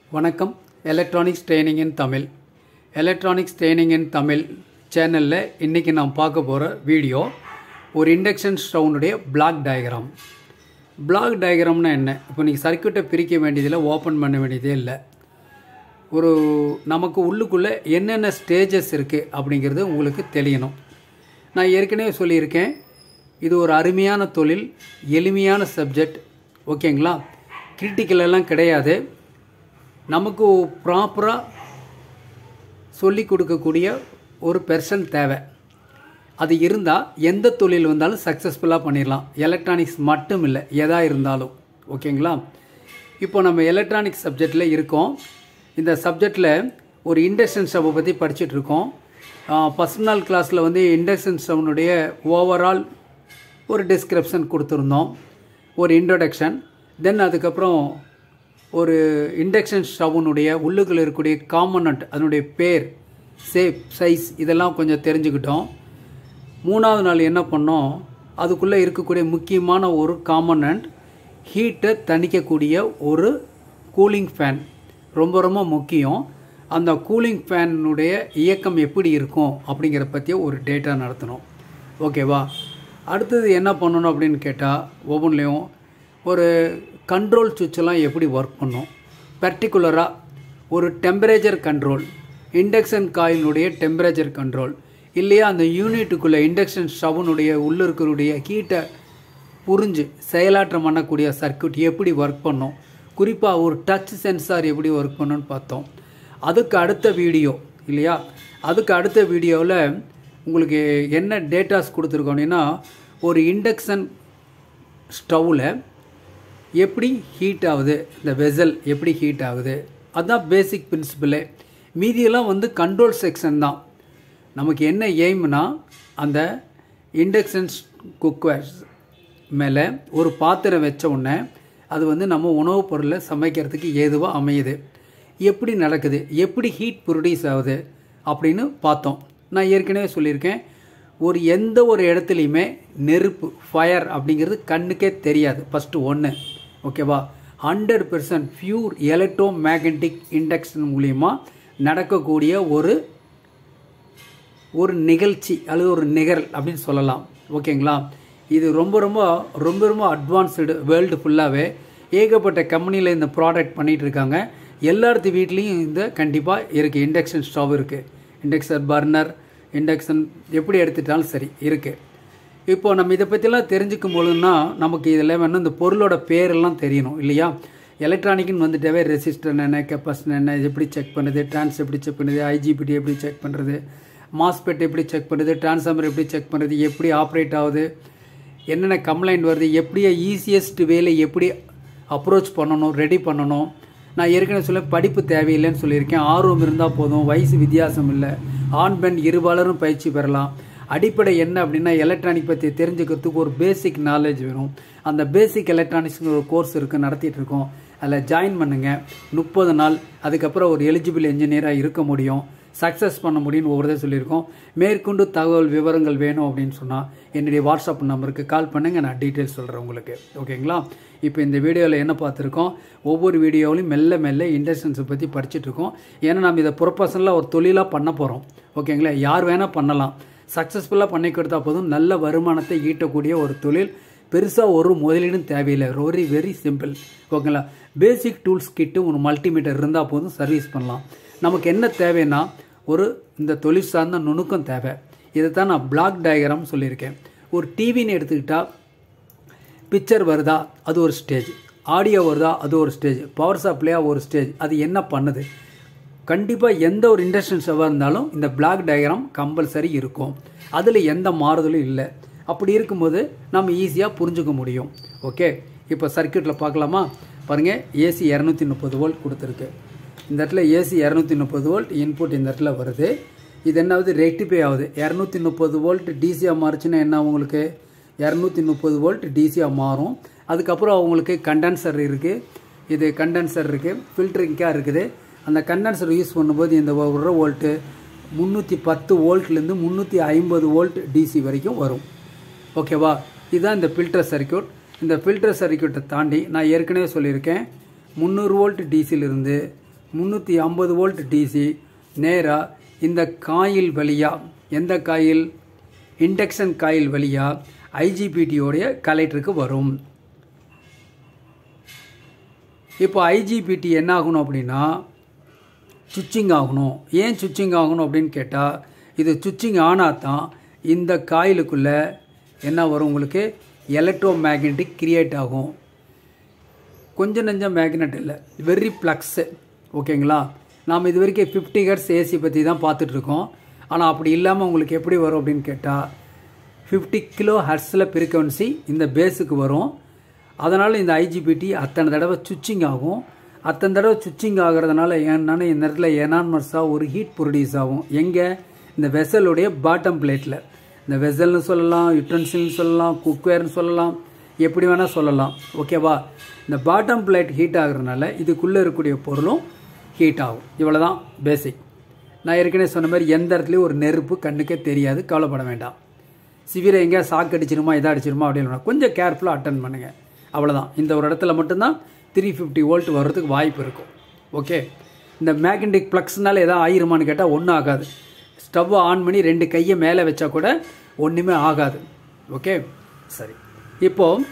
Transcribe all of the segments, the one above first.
வணக்கம் electronics training in Tamil electronics training in Tamil சேனலில் இன்றைக்கி நான் பார்க்க போகிற வீடியோ ஒரு இண்டக்ஷன் ஸ்டவ்னுடைய பிளாக் டயக்ராம் பிளாக் டயக்ராம்னா என்ன இப்போ நீங்கள் சர்க்கியூட்டை பிரிக்க வேண்டியதில்லை ஓப்பன் பண்ண வேண்டியதே இல்லை ஒரு நமக்கு உள்ளுக்குள்ளே என்னென்ன ஸ்டேஜஸ் இருக்குது அப்படிங்கிறது உங்களுக்கு தெரியணும் நான் ஏற்கனவே சொல்லியிருக்கேன் இது ஒரு அருமையான தொழில் எளிமையான சப்ஜெக்ட் ஓகேங்களா கிரிட்டிக்கல் எல்லாம் கிடையாது நமக்கு ப்ராப்பராக சொல்லி கொடுக்கக்கூடிய ஒரு பெர்சன் தேவை அது இருந்தால் எந்த தொழில் வந்தாலும் சக்ஸஸ்ஃபுல்லாக பண்ணிடலாம் எலக்ட்ரானிக்ஸ் மட்டும் இல்லை எதாக இருந்தாலும் ஓகேங்களா இப்போ நம்ம எலக்ட்ரானிக்ஸ் சப்ஜெக்டில் இருக்கோம் இந்த சப்ஜெக்டில் ஒரு இண்டக்ஷன் ஸ்டவ்வை பற்றி படிச்சுட்டு இருக்கோம் ஃபஸ்ட் நாள் கிளாஸில் வந்து இண்டக்ஷன் ஸ்டவ்னுடைய ஓவரால் ஒரு டிஸ்கிரிப்ஷன் கொடுத்துருந்தோம் ஒரு இன்ட்ரொடக்ஷன் தென் அதுக்கப்புறம் ஒரு இண்டக்ஷன் ஸ்டவ்னுடைய உள்ளுக்குள்ள இருக்கக்கூடிய காம்பனண்ட் அதனுடைய பேர் ஷேப் சைஸ் இதெல்லாம் கொஞ்சம் தெரிஞ்சுக்கிட்டோம் மூணாவது நாள் என்ன பண்ணோம் அதுக்குள்ளே இருக்கக்கூடிய முக்கியமான ஒரு காம்பனண்ட் ஹீட்டை தணிக்கக்கூடிய ஒரு கூலிங் ஃபேன் ரொம்ப ரொம்ப முக்கியம் அந்த கூலிங் ஃபேனுடைய இயக்கம் எப்படி இருக்கும் அப்படிங்கிற பற்றிய ஒரு டேட்டா நடத்தணும் ஓகேவா அடுத்தது என்ன பண்ணணும் அப்படின்னு கேட்டால் ஒவ்வொன்றிலையும் ஒரு கண்ட்ரோல் சுவிட்செல்லாம் எப்படி ஒர்க் பண்ணும் பர்டிகுலராக ஒரு டெம்பரேச்சர் கண்ட்ரோல் இண்டக்ஷன் காயினுடைய டெம்பரேச்சர் கண்ட்ரோல் இல்லையா அந்த யூனிட்டுக்குள்ளே இண்டக்ஷன் ஸ்டவ்னுடைய உள்ளே இருக்கக்கூடிய ஹீட்டை புரிஞ்சு செயலாற்றம் பண்ணக்கூடிய சர்க்கியூட் எப்படி ஒர்க் பண்ணும் குறிப்பாக ஒரு டச் சென்சார் எப்படி ஒர்க் பண்ணுன்னு பார்த்தோம் அதுக்கு அடுத்த வீடியோ இல்லையா அதுக்கு அடுத்த வீடியோவில் உங்களுக்கு என்ன டேட்டாஸ் கொடுத்துருக்கோம் அப்படின்னா ஒரு இண்டக்ஷன் ஸ்டவ்வில் எப்படி ஹீட் ஆகுது இந்த வெசல் எப்படி ஹீட் ஆகுது அதுதான் பேசிக் பிரின்சிபிளே மீதியெல்லாம் வந்து கண்ட்ரோல் செக்ஷன் தான் நமக்கு என்ன எய்ம்னா அந்த இண்டக்ஷன் குக்கர்ஸ் மேலே ஒரு பாத்திரம் வச்ச உடனே அது வந்து நம்ம உணவுப் பொருளை சமைக்கிறதுக்கு ஏதுவாக அமையுது எப்படி நடக்குது எப்படி ஹீட் ப்ரொடியூஸ் ஆகுது அப்படின்னு பார்த்தோம் நான் ஏற்கனவே சொல்லியிருக்கேன் ஒரு எந்த ஒரு இடத்துலையுமே நெருப்பு ஃபயர் அப்படிங்கிறது கண்ணுக்கே தெரியாது ஃபஸ்ட்டு ஒன்று ஓகேவா hundred percent pure electromagnetic induction மூலிமா நடக்கக்கூடிய ஒரு ஒரு நிகழ்ச்சி அல்லது ஒரு நிகழ் அப்படின்னு சொல்லலாம் ஓகேங்களா இது ரொம்ப ரொம்ப ரொம்ப ரொம்ப அட்வான்ஸ்டு வேர்ல்டு ஃபுல்லாகவே ஏகப்பட்ட கம்பெனியில் இந்த ப்ராடக்ட் பண்ணிகிட்டு இருக்காங்க எல்லாத்து வீட்லேயும் இந்த கண்டிப்பாக இருக்குது இண்டக்ஷன் ஸ்டவ் இருக்குது இண்டக்ஷன் பர்னர் இண்டக்ஷன் எப்படி எடுத்துட்டாலும் சரி இருக்குது இப்போ நம்ம இதை பற்றிலாம் தெரிஞ்சுக்கும் பொழுதுனா நமக்கு இதில் வேணும் இந்த பொருளோட பேரெல்லாம் தெரியணும் இல்லையா எலக்ட்ரானிக்னு வந்துட்டாவே ரெசிஸ்டர் என்ன கெப்பாசிட்டர் என்ன எப்படி செக் பண்ணுறது ட்ரான்ஸ் எப்படி செக் பண்ணுறது ஐஜிபிடி எப்படி செக் பண்ணுறது மாஸ்பெட் எப்படி செக் பண்ணுறது டிரான்ஸ்ஃபார்மர் எப்படி செக் பண்ணுறது எப்படி ஆப்ரேட் ஆகுது என்னென்ன கம்ப்ளைண்ட் வருது எப்படி ஈஸியஸ்ட் வேலை எப்படி அப்ரோச் பண்ணணும் ரெடி பண்ணணும் நான் ஏற்கனவே சொல்ல படிப்பு தேவையில்லைன்னு சொல்லியிருக்கேன் ஆர்வம் இருந்தால் போதும் வயசு வித்தியாசம் இல்லை ஆண் பெண் இருபாலரும் பயிற்சி பெறலாம் அடிப்படை என்ன அப்படின்னா எலக்ட்ரானிக் பற்றி தெரிஞ்சுக்கிறதுக்கு ஒரு பேசிக் நாலேஜ் வேணும் அந்த பேசிக் எலக்ட்ரானிக்ஸ்னு ஒரு கோர்ஸ் இருக்குது நடத்திட்டு இருக்கோம் அதில் ஜாயின் பண்ணுங்கள் முப்பது நாள் அதுக்கப்புறம் ஒரு எலிஜிபிள் இன்ஜினியராக இருக்க முடியும் சக்ஸஸ் பண்ண முடியும்னு ஒவ்வொருத்தர் சொல்லியிருக்கோம் மேற்கொண்டு தகவல் விவரங்கள் வேணும் அப்படின்னு சொன்னால் என்னுடைய வாட்ஸ்அப் நம்பருக்கு கால் பண்ணுங்கள் நான் டீட்டெயில்ஸ் சொல்கிறேன் உங்களுக்கு ஓகேங்களா இப்போ இந்த வீடியோவில் என்ன பார்த்துருக்கோம் ஒவ்வொரு வீடியோவிலையும் மெல்ல மெல்ல இண்டஸ்ட்ரன்ஸை பற்றி படிச்சுட்ருக்கோம் ஏன்னா நம்ம இதை ப்ரொஃபஷனலாக ஒரு தொழிலாக பண்ண போகிறோம் ஓகேங்களா யார் வேணால் பண்ணலாம் சக்ஸஸ்ஃபுல்லாக பண்ணி கொடுத்தா போதும் நல்ல வருமானத்தை ஈட்டக்கூடிய ஒரு தொழில் பெருசாக ஒரு முதலீடும் தேவையில்லை வெரி வெரி சிம்பிள் ஓகேங்களா பேசிக் டூல்ஸ் கிட்டு ஒரு மல்டிமீட்டர் இருந்தால் போதும் சர்வீஸ் பண்ணலாம் நமக்கு என்ன தேவைன்னா ஒரு இந்த தொழில் சார்ந்த நுணுக்கம் தேவை இதை தான் நான் பிளாக் டயக்ராம் சொல்லியிருக்கேன் ஒரு டிவின்னு எடுத்துக்கிட்டால் பிக்சர் வருதா அது ஒரு ஸ்டேஜ் ஆடியோ வருதா அது ஒரு ஸ்டேஜ் பவர் சப்ளையாக ஒரு ஸ்டேஜ் அது என்ன பண்ணுது கண்டிப்பாக எந்த ஒரு இண்டஸ்ட்ரியல் செவ்வாக இருந்தாலும் இந்த பிளாக் டயக்ராம் கம்பல்சரி இருக்கும் அதில் எந்த மாறுதலும் இல்லை அப்படி இருக்கும்போது நம்ம ஈஸியாக புரிஞ்சுக்க முடியும் ஓகே இப்போ சர்க்கியூட்டில் பார்க்கலாமா பாருங்கள் ஏசி இரநூத்தி முப்பது வோல்ட் கொடுத்துருக்கு இந்த இடத்துல ஏசி இரநூத்தி முப்பது வோல்ட் இன்புட் இந்த இடத்துல வருது இது என்னாவது ரெக்டிஃபை ஆகுது இரநூத்தி முப்பது வோல்ட் டிசியாக மாறுச்சுன்னா என்ன உங்களுக்கு இரநூத்தி முப்பது வோல்ட் டிசியாக மாறும் அதுக்கப்புறம் அவங்களுக்கு கண்டென்சர் இருக்குது இது கண்டென்சர் இருக்குது ஃபில்டரிங்காக இருக்குது அந்த கண்டென்சர் யூஸ் பண்ணும்போது இந்த ஒரு வோல்ட்டு முந்நூற்றி பத்து வோல்ட்லேருந்து முந்நூற்றி ஐம்பது வோல்ட் டிசி வரைக்கும் வரும் ஓகேவா இதுதான் இந்த ஃபில்டர் சர்க்கியூட் இந்த ஃபில்டர் சர்க்கியூட்டை தாண்டி நான் ஏற்கனவே சொல்லியிருக்கேன் முந்நூறு வோல்ட் டிசியிலிருந்து முந்நூற்றி ஐம்பது வோல்ட் டிசி நேராக இந்த காயில் வழியாக எந்த காயில் இண்டக்ஷன் காயில் வழியாக ஐஜிபிடியோடைய கலெக்டருக்கு வரும் இப்போ ஐஜிபிடி என்ன ஆகணும் அப்படின்னா சுவிட்சிங் ஆகணும் ஏன் சுவிட்சிங் ஆகணும் அப்படின்னு கேட்டால் இது சுவிட்சிங் ஆனால் தான் இந்த காயிலுக்குள்ளே என்ன வரும் உங்களுக்கு எலக்ட்ரோ மேக்னெட்டிக் கிரியேட் ஆகும் கொஞ்சம் நெஞ்சம் மேக்னெட் இல்லை வெரி ப்ளக்ஸு ஓகேங்களா நாம் இது வரைக்கும் ஃபிஃப்டி ஹெர்ட்ஸ் ஏசி பற்றி தான் பார்த்துட்ருக்கோம் ஆனால் அப்படி இல்லாமல் உங்களுக்கு எப்படி வரும் அப்படின்னு கேட்டால் ஃபிஃப்டி கிலோ ஹர்ட்ஸில் ஃப்ரீக்வன்சி இந்த பேஸுக்கு வரும் அதனால் இந்த ஐஜிபிடி அத்தனை தடவை சுவிட்சிங் ஆகும் அத்தனை தடவை சுவிட்சிங் ஆகிறதுனால என்னன்னா இந்த இடத்துல எனான்மஸாக ஒரு ஹீட் ப்ரொடியூஸ் ஆகும் எங்கே இந்த வெசலுடைய பாட்டம் பிளேட்டில் இந்த வெசல்னு சொல்லலாம் யுட்டன்சில்னு சொல்லலாம் குக்வேர்னு சொல்லலாம் எப்படி வேணால் சொல்லலாம் ஓகேவா இந்த பாட்டம் பிளேட் ஹீட் ஆகுறதுனால இதுக்குள்ளே இருக்கக்கூடிய பொருளும் ஹீட் ஆகும் இவ்வளோ தான் பேசிக் நான் ஏற்கனவே சொன்ன மாதிரி எந்த இடத்துலையும் ஒரு நெருப்பு கண்ணுக்கே தெரியாது கவலைப்பட வேண்டாம் சிவிரை எங்கேயா சாக்கு அடிச்சிருமா இதாக அடிச்சிருமா அப்படின்னு கொஞ்சம் கேர்ஃபுல்லாக அட்டன் பண்ணுங்கள் அவ்வளோதான் இந்த ஒரு இடத்துல மட்டும்தான் த்ரீ ஃபிஃப்டி வோல்ட் வர்றதுக்கு வாய்ப்பு இருக்கும் ஓகே இந்த மேக்னெட்டிக் ப்ளக்ஸ்னால எதாவது ஆயிருமான்னு கேட்டால் ஒன்றும் ஆகாது ஸ்டவ்வை ஆன் பண்ணி ரெண்டு கையை மேலே வச்சா கூட ஒன்றுமே ஆகாது ஓகே சரி இப்போது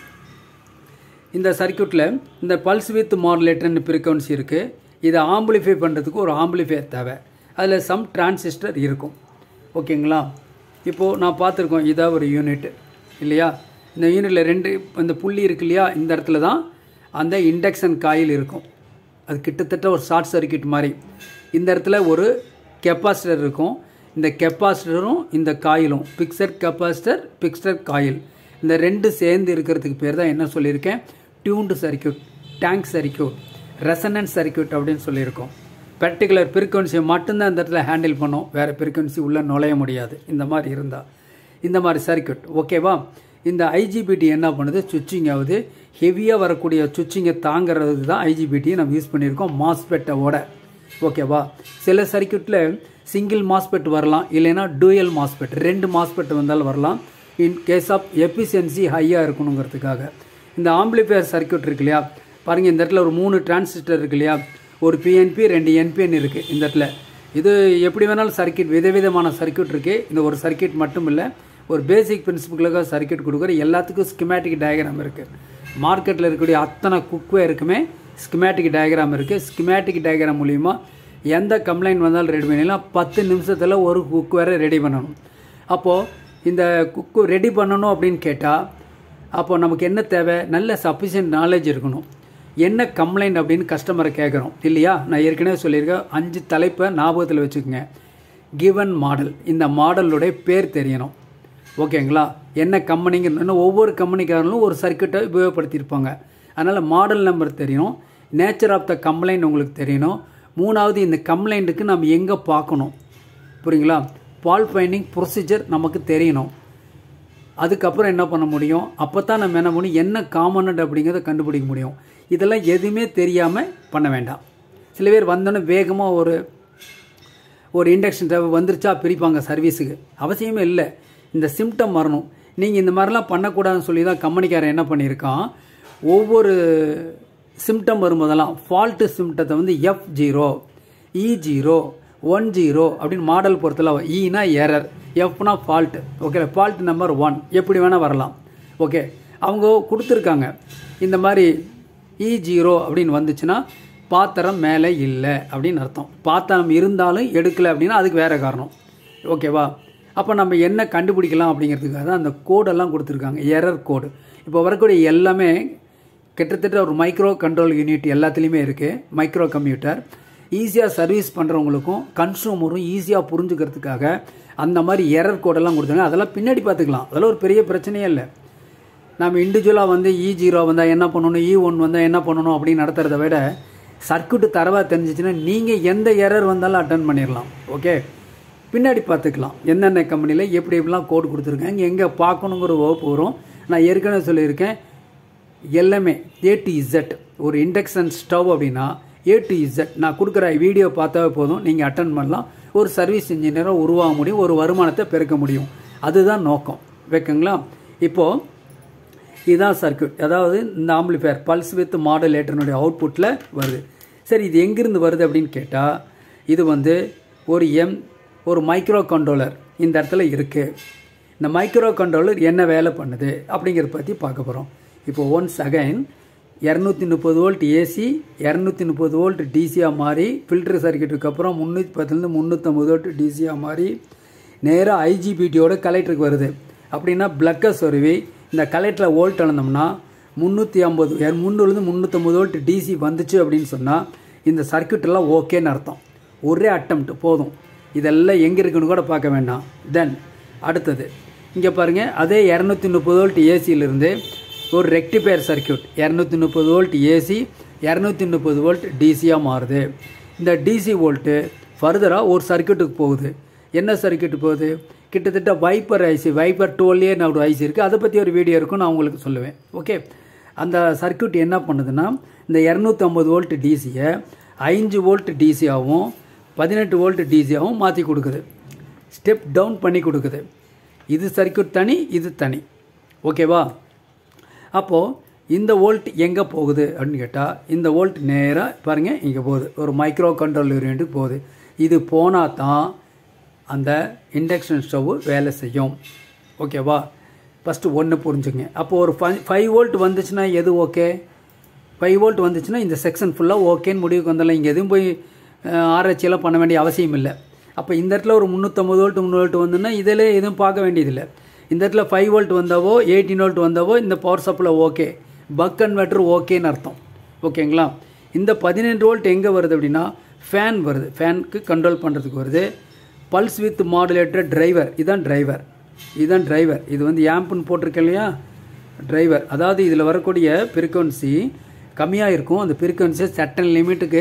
இந்த சர்க்கியூட்டில் இந்த பல்ஸ் வித் மாடுலேட்டர்னு ஃப்ரீக்வன்சி இருக்குது இதை ஆம்பிளிஃபை பண்ணுறதுக்கு ஒரு ஆம்பிளிஃபையர் தேவை அதில் சம் டிரான்சிஸ்டர் இருக்கும் ஓகேங்களா இப்போது நான் பார்த்துருக்கோம் இதாக ஒரு யூனிட் இல்லையா இந்த யூனிட்டில் ரெண்டு இந்த புள்ளி இருக்கு இல்லையா இந்த இடத்துல தான் அந்த இண்டக்ஷன் காயில் இருக்கும் அது கிட்டத்தட்ட ஒரு ஷார்ட் சர்க்கியூட் மாதிரி இந்த இடத்துல ஒரு கெப்பாசிட்டர் இருக்கும் இந்த கெப்பாசிட்டரும் இந்த காயிலும் பிக்சட் கெப்பாசிட்டர் பிக்சட் காயில் இந்த ரெண்டு சேர்ந்து இருக்கிறதுக்கு பேர் தான் என்ன சொல்லியிருக்கேன் tuned circuit tank circuit resonance circuit அப்படின்னு சொல்லியிருக்கோம் பர்டிகுலர் ஃப்ரீக்வன்சியை மட்டும்தான் இந்த இடத்துல ஹேண்டில் பண்ணும் வேறு ஃப்ரீக்வன்சி உள்ளே நுழைய முடியாது இந்த மாதிரி இருந்தால் இந்த மாதிரி சர்க்கியூட் ஓகேவா இந்த ஐஜிபிடி என்ன பண்ணுது சுவிட்சிங் ஆகுது ஹெவியாக வரக்கூடிய சுவிட்சிங்கை தாங்கிறதுக்கு தான் ஐஜிபிடியை நம்ம யூஸ் பண்ணியிருக்கோம் மாஸ்பெட்டோட ஓகேவா சில சர்க்கியூட்டில் சிங்கிள் மாஸ்பெட் வரலாம் இல்லைன்னா டூயல் மாஸ்பெட் ரெண்டு மாஸ்பெட் வந்தாலும் வரலாம் இன் கேஸ் ஆஃப் எஃபிஷியன்சி ஹையாக இருக்கணுங்கிறதுக்காக இந்த ஆம்பிளிஃபையர் சர்க்கியூட் இருக்கு இல்லையா பாருங்கள் இந்த இடத்துல ஒரு மூணு டிரான்சிஸ்டர் இருக்கு இல்லையா ஒரு பிஎன்பி ரெண்டு என்பிஎன் இருக்குது இந்த இடத்துல இது எப்படி வேணாலும் சர்க்கியூட் விதவிதமான சர்க்கியூட் இருக்குது இந்த ஒரு சர்க்கியூட் மட்டும் இல்லை ஒரு பேசிக் பிரின்சிபிளுக்காக சர்க்கியூட் கொடுக்குற எல்லாத்துக்கும் ஸ்கிமேட்டிக் டயக்ராம் இருக்குது மார்க்கெட்டில் இருக்கக்கூடிய அத்தனை குக்வேருக்குமே ஸ்கிமேட்டிக் டயக்ராம் இருக்குது ஸ்கிமேட்டிக் டயக்ராம் மூலிமா எந்த கம்ப்ளைண்ட் வந்தாலும் ரெடி பண்ணிடலாம் பத்து நிமிஷத்தில் ஒரு குக்வேரை ரெடி பண்ணணும் அப்போது இந்த குக்கு ரெடி பண்ணணும் அப்படின்னு கேட்டால் அப்போ நமக்கு என்ன தேவை நல்ல சஃபிஷியன்ட் நாலேஜ் இருக்கணும் என்ன கம்ப்ளைண்ட் அப்படின்னு கஸ்டமரை கேட்குறோம் இல்லையா நான் ஏற்கனவே சொல்லியிருக்கேன் அஞ்சு தலைப்பை ஞாபகத்தில் வச்சுக்கோங்க கிவன் மாடல் இந்த மாடலுடைய பேர் தெரியணும் ஓகேங்களா என்ன கம்பெனிங்க ஒவ்வொரு கம்பெனிக்காரங்களும் ஒரு சர்க்கியூட்டை உபயோகப்படுத்தியிருப்பாங்க அதனால் மாடல் நம்பர் தெரியணும் நேச்சர் ஆஃப் த கம்ப்ளைண்ட் உங்களுக்கு தெரியணும் மூணாவது இந்த கம்ப்ளைண்ட்டுக்கு நம்ம எங்கே பார்க்கணும் புரியுங்களா பால் ஃபைண்டிங் ப்ரொசீஜர் நமக்கு தெரியணும் அதுக்கப்புறம் என்ன பண்ண முடியும் அப்போ தான் நம்ம என்ன முடியும் என்ன காமனட் அப்படிங்கிறத கண்டுபிடிக்க முடியும் இதெல்லாம் எதுவுமே தெரியாமல் பண்ண வேண்டாம் சில பேர் வந்தோன்னே வேகமாக ஒரு ஒரு இண்டக்ஷன் ஸ்டவ் வந்துருச்சா பிரிப்பாங்க சர்வீஸுக்கு அவசியமே இல்லை இந்த சிம்டம் வரணும் நீங்கள் இந்த மாதிரிலாம் பண்ணக்கூடாதுன்னு சொல்லி தான் கம்பெனிக்காரன் என்ன பண்ணியிருக்கான் ஒவ்வொரு சிம்டம் வரும்போதெல்லாம் ஃபால்ட்டு சிம்டத்தை வந்து F zero E zero one zero அப்படின்னு மாடல் பொறுத்தல ஈனா எரர் எஃப்னா fault okay fault number one எப்படி வேணால் வரலாம் ஓகே அவங்க கொடுத்துருக்காங்க இந்த மாதிரி இ ஜீரோ அப்படின்னு வந்துச்சுன்னா பாத்திரம் மேலே இல்லை அப்படின்னு அர்த்தம் பாத்திரம் இருந்தாலும் எடுக்கலை அப்படின்னா அதுக்கு வேறு காரணம் ஓகேவா அப்போ நம்ம என்ன கண்டுபிடிக்கலாம் அப்படிங்கிறதுக்காக தான் அந்த கோடெல்லாம் கொடுத்துருக்காங்க எரர் கோடு இப்போ வரக்கூடிய எல்லாமே கிட்டத்தட்ட ஒரு மைக்ரோ கண்ட்ரோல் யூனிட் எல்லாத்துலேயுமே இருக்குது மைக்ரோ கம்ப்யூட்டர் ஈஸியாக சர்வீஸ் பண்ணுறவங்களுக்கும் கன்சூமரும் ஈஸியாக புரிஞ்சுக்கிறதுக்காக அந்த மாதிரி எரர் கோடெல்லாம் கொடுத்தாங்க அதெல்லாம் பின்னாடி பார்த்துக்கலாம் அதெல்லாம் ஒரு பெரிய பிரச்சனையே இல்லை நம்ம இண்டிவிஜுவலாக வந்து இ ஜீரோ வந்தால் என்ன பண்ணணும் இ ஒன் வந்தால் என்ன பண்ணணும் அப்படின்னு நடத்துறத விட சர்க்கியூட்டு தரவாக தெரிஞ்சிச்சுன்னா நீங்கள் எந்த எரர் வந்தாலும் அட்டன் பண்ணிடலாம் ஓகே பின்னாடி பார்த்துக்கலாம் என்னென்ன கம்பெனியில் எப்படி எப்படிலாம் கோடு கொடுத்துருக்காங்க எங்கே பார்க்கணுங்கிற வகுப்பு வரும் நான் ஏற்கனவே சொல்லியிருக்கேன் எல்லாமே ஏ டு இசட் ஒரு இண்டக்ஷன் ஸ்டவ் அப்படின்னா ஏ டு இசட் நான் கொடுக்குற வீடியோ பார்த்தாவே போதும் நீங்கள் அட்டன் பண்ணலாம் ஒரு சர்வீஸ் இன்ஜினியராக உருவாக முடியும் ஒரு வருமானத்தை பெருக்க முடியும் அதுதான் நோக்கம் வைக்குங்களா இப்போது இதுதான் சர்க்கியூட் அதாவது இந்த ஆம்பிளிஃபயர் பல்ஸ் வித் மாடலேட்டர்னுடைய அவுட்புட்டில் வருது சரி இது எங்கிருந்து வருது அப்படின்னு கேட்டால் இது வந்து ஒரு எம் ஒரு மைக்ரோ கண்ட்ரோலர் இந்த இடத்துல இருக்குது இந்த மைக்ரோ கண்ட்ரோலர் என்ன வேலை பண்ணுது அப்படிங்கிறத பற்றி பார்க்க போகிறோம் இப்போ ஒன்ஸ் அகைன் இரநூத்தி முப்பது வோல்ட் ஏசி இரநூத்தி முப்பது வோல்ட் டிசியாக மாறி ஃபில்டர் சர்க்கியூட்டுக்கு அப்புறம் முந்நூற்றி பத்துலேருந்து முந்நூற்றம்பது வோல்ட் டிசியாக மாறி நேராக ஐஜிபிடியோட கலெக்டருக்கு வருது அப்படின்னா பிளக்கை சொருவி இந்த கலெக்டரில் வோல்ட் அளந்தோம்னா முந்நூற்றி ஐம்பது முந்நூறுலேருந்து முந்நூற்றம்பது வோல்ட் டிசி வந்துச்சு அப்படின்னு சொன்னால் இந்த சர்க்கியூட் எல்லாம் ஓகேன்னு அர்த்தம் ஒரே அட்டம்ப்ட் போதும் இதெல்லாம் எங்கே இருக்குன்னு கூட பார்க்க வேண்டாம் தென் அடுத்தது இங்கே பாருங்கள் அதே இரநூத்தி முப்பது வோல்ட் ஏசியிலிருந்து ஒரு ரெக்டிஃபயர் சர்க்கியூட் இரநூத்தி முப்பது வோல்ட் ஏசி இரநூத்தி முப்பது வோல்ட் டிசியாக மாறுது இந்த டிசி வோல்ட்டு ஃபர்தராக ஒரு சர்க்கியூட்டுக்கு போகுது என்ன சர்க்கியூட் போகுது கிட்டத்தட்ட வைப்பர் ஐசி வைப்பர் டுவெல்லே ஒரு ஐசி இருக்குது அதை பற்றி ஒரு வீடியோ இருக்கும் நான் உங்களுக்கு சொல்லுவேன் ஓகே அந்த சர்க்கியூட் என்ன பண்ணுதுன்னா இந்த இரநூத்தம்பது வோல்ட் டிசியை ஐந்து வோல்ட் டிசியாகவும் பதினெட்டு வோல்ட் டிசியாகவும் மாற்றி கொடுக்குது ஸ்டெப் டவுன் பண்ணி கொடுக்குது இது சர்க்கியூட் தனி இது தனி ஓகேவா அப்போது இந்த வோல்ட் எங்கே போகுது அப்படின்னு கேட்டால் இந்த வோல்ட் நேராக பாருங்கள் இங்கே போகுது ஒரு மைக்ரோ கண்ட்ரோல் யூனிட்டுக்கு போகுது இது போனால் தான் அந்த இண்டக்ஷன் ஸ்டவ் வேலை செய்யும் ஓகேவா ஃபஸ்ட்டு ஒன்று புரிஞ்சுங்க அப்போது ஒரு ஃபை ஃபைவ் வோல்ட் வந்துச்சுன்னா எது ஓகே ஃபைவ் வோல்ட் வந்துச்சுன்னா இந்த செக்ஷன் ஃபுல்லாக ஓகேன்னு முடிவுக்கு வந்தாலும் இங்கே எதுவும் போய் ஆராய்ச்சியெல்லாம் பண்ண வேண்டிய அவசியம் இல்லை அப்போ இந்த இடத்துல ஒரு முந்நூற்றம்பது வோல்ட் முந்நூறு வோல்ட் வந்துன்னா இதில் எதுவும் பார்க்க வேண்டியதில்லை இந்த இடத்துல ஃபைவ் வோல்ட் வந்தாவோ எயிட்டீன் வோல்ட் வந்தாவோ இந்த power supply okay buck converter ஓகேன்னு அர்த்தம் ஓகேங்களா இந்த பதினெண்டு வோல்ட் எங்கே வருது அப்படின்னா ஃபேன் வருது ஃபேனுக்கு கண்ட்ரோல் பண்ணுறதுக்கு வருது பல்ஸ் வித் மாடுலேட்டர் டிரைவர் இதுதான் டிரைவர் இதுதான் டிரைவர் இது வந்து ஆம்புன்னு போட்டிருக்கேன் இல்லையா டிரைவர் அதாவது இதில் வரக்கூடிய ஃப்ரீக்வன்சி கம்மியாக இருக்கும் அந்த ஃப்ரீக்வன்சியை சட்டன் லிமிட்டுக்கு